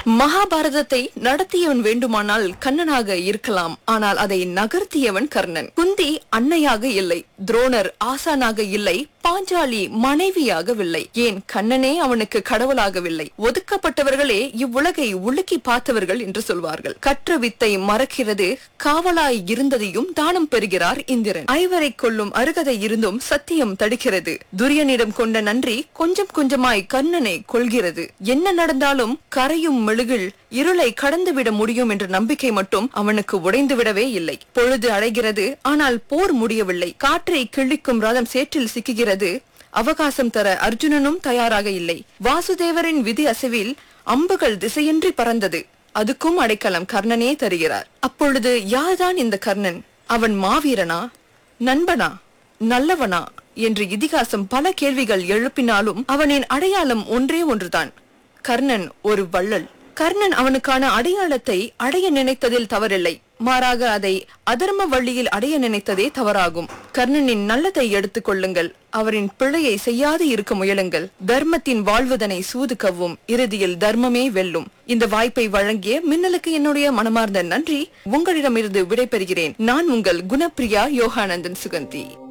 மகாபாரதத்தை நடத்தியவன் வேண்டுமானால் கண்ணனாக இருக்கலாம் ஆனால் அதை நகர்த்தியவன் கர்ணன் குந்தி அன்னையாக இல்லை துரோணர் ஆசானாக இல்லை பாஞ்சாலி மனைவியாகவில்லை ஏன் கண்ணனே அவனுக்கு கடவுளாகவில்லை ஒதுக்கப்பட்டவர்களே இவ்வுலகை உலுக்கி பார்த்தவர்கள் என்று சொல்வார்கள் கற்ற வித்தை மறக்கிறது காவலாய் இருந்ததையும் தானம் பெறுகிறார் இந்திரன் ஐவரை கொள்ளும் அருகதை இருந்தும் சத்தியம் தடுக்கிறது துரியனிடம் கொண்ட நன்றி கொஞ்சம் கொஞ்சமாய் கண்ணனை கொள்கிறது என்ன நடந்தாலும் கரையும் மெழுகில் இருளை கடந்துவிட முடியும் என்ற நம்பிக்கை மட்டும் அவனுக்கு உடைந்து விடவே இல்லை பொழுது அடைகிறது ஆனால் போர் முடியவில்லை காற்றை கிழிக்கும் ரதம் சேற்றில் சிக்குகிறது அவகாசம் தர அர்ஜுனனும் தயாராக இல்லை வாசுதேவரின் விதி அசைவில் அம்புகள் திசையின்றி பறந்தது அதுக்கும் அடைக்கலம் கர்ணனே தருகிறார் அப்பொழுது யார்தான் இந்த கர்ணன் அவன் மாவீரனா நண்பனா நல்லவனா என்று இதிகாசம் பல கேள்விகள் எழுப்பினாலும் அவனின் அடையாளம் ஒன்றே ஒன்றுதான் கர்ணன் ஒரு வள்ளல் கர்ணன் அவனுக்கான அடையாளத்தை அடைய நினைத்ததில் தவறில்லை மாறாக அதை அதர்ம வழியில் அடைய நினைத்ததே தவறாகும் கர்ணனின் நல்லதை எடுத்துக் கொள்ளுங்கள் அவரின் பிழையை செய்யாது இருக்க முயலுங்கள் தர்மத்தின் வாழ்வதனை சூது கவ்வும் இறுதியில் தர்மமே வெல்லும் இந்த வாய்ப்பை வழங்கிய மின்னலுக்கு என்னுடைய மனமார்ந்த நன்றி உங்களிடமிருந்து விடைபெறுகிறேன் நான் உங்கள் குணப்பிரியா யோகானந்தன் சுகந்தி